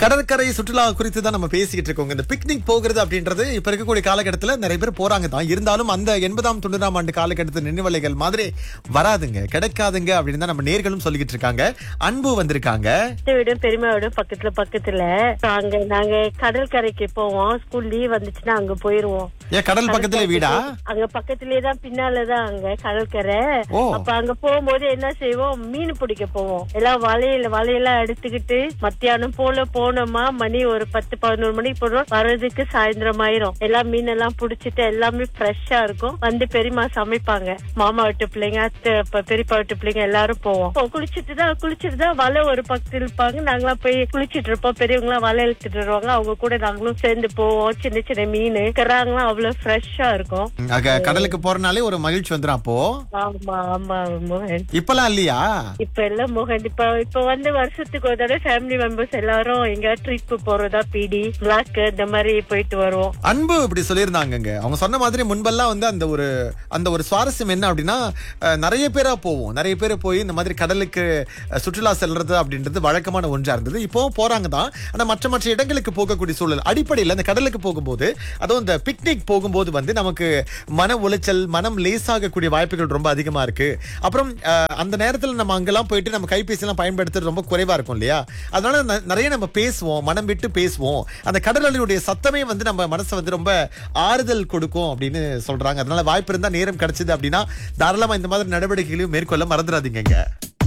கடற்கரை சுற்றுலா குறித்து தான் நம்ம பேசிக்கிட்டு இருக்கோங்க இந்த பிக்னிக் போகிறது அப்படின்றது இப்ப இருக்கக்கூடிய காலகட்டத்துல நிறைய பேர் போறாங்க தான் இருந்தாலும் அந்த எண்பதாம் தொண்ணூறாம் ஆண்டு காலகட்டத்து நினைவலைகள் மாதிரி வராதுங்க கிடைக்காதுங்க அப்படின்னு தான் நம்ம நேர்களும் சொல்லிக்கிட்டு இருக்காங்க அன்பு வந்திருக்காங்க அத்தை வீடும் பெரியம்மா வீடும் பக்கத்துல பக்கத்துல அங்க நாங்க கடற்கரைக்கு போவோம் ஸ்கூல் லீவ் வந்துச்சுன்னா அங்க போயிருவோம் ஏன் கடல் பக்கத்துல வீடா அங்க பக்கத்துலயே தான் பின்னாலதான் அங்க கடற்கரை ஓ. அப்ப அங்க போகும்போது என்ன செய்வோம் மீன் பிடிக்க போவோம் எல்லாம் வலையில வலையெல்லாம் எடுத்துக்கிட்டு மத்தியானம் போல போனோமா மணி ஒரு பத்து பதினோரு மணிக்கு போனோம் வர்றதுக்கு சாயந்தரம் ஆயிரும் எல்லாம் மீன் எல்லாம் புடிச்சிட்டு எல்லாமே ஃப்ரெஷ்ஷா இருக்கும் வந்து பெரியம்மா சமைப்பாங்க மாமா வீட்டு பிள்ளைங்க அத்தை அப்ப பெரியப்பா வீட்டு பிள்ளைங்க எல்லாரும் போவோம் இப்போ குளிச்சிட்டு தான் குளிச்சிட்டு தான் வலை ஒரு பக்கத்துல இருப்பாங்க நாங்களாம் போய் குளிச்சிட்டு இருப்போம் பெரியவங்க எல்லாம் வலை இழுத்துட்டு வருவாங்க அவங்க கூட நாங்களும் சேர்ந்து போவோம் சின்ன சின்ன மீன் கராங்களாம் அவ்வளவு ஃப்ரெஷ்ஷா இருக்கும் அங்க கடலுக்கு போறனாலே ஒரு மகிழ்ச்சி வந்துடும் அப்போ ஆமா ஆமா மோகன் இப்பெல்லாம் இல்லையா இப்ப எல்லாம் மோகன் இப்ப இப்ப வந்து வருஷத்துக்கு ஒரு தடவை ஃபேமிலி மெம்பர்ஸ் எல்லாரும் எங்க ட்ரிப் போறதா பிடி பிளாக் இந்த மாதிரி போயிட்டு வருவோம் அன்பு இப்படி சொல்லியிருந்தாங்கங்க அவங்க சொன்ன மாதிரி முன்பெல்லாம் வந்து அந்த ஒரு அந்த ஒரு சுவாரஸ்யம் என்ன அப்படின்னா அஹ், நிறைய பேரா போவோம் நிறைய பேர் போய் இந்த மாதிரி கடலுக்கு அஹ், சுற்றுலா செல்றது அப்படின்றது வழக்கமான ஒன்றா இருந்தது இப்போ போறாங்க தான் ஆனா மற்ற மற்ற இடங்களுக்கு போகக்கூடிய சூழல் அடிப்படையில் அந்த கடலுக்கு போகும்போது அதுவும் இந்த பிக்னிக் போகும்போது வந்து நமக்கு மன உளைச்சல் மனம் லேசாகக்கூடிய வாய்ப்புகள் ரொம்ப அதிகமா இருக்கு அப்புறம் அஹ், அந்த நேரத்தில் நம்ம அங்கெல்லாம் போயிட்டு நம்ம கைபேசி எல்லாம் பயன்படுத்துறது ரொம்ப குறைவா இருக்கும் இல்லையா அதனால ந- நிறைய நம்ம பேசுவோம் மனம் விட்டு பேசுவோம் அந்த கடல் அலையுடைய சத்தமே வந்து நம்ம மனசை வந்து ரொம்ப ஆறுதல் கொடுக்கும் அப்படின்னு சொல்றாங்க அதனால வாய்ப்பு இருந்தா நேரம் கிடைச்சது அப்படின்னா தாராளமா இந்த மாதிரி நடவடிக்கைகளையும் மேற்கொள்ள மறந்துடாதீங்க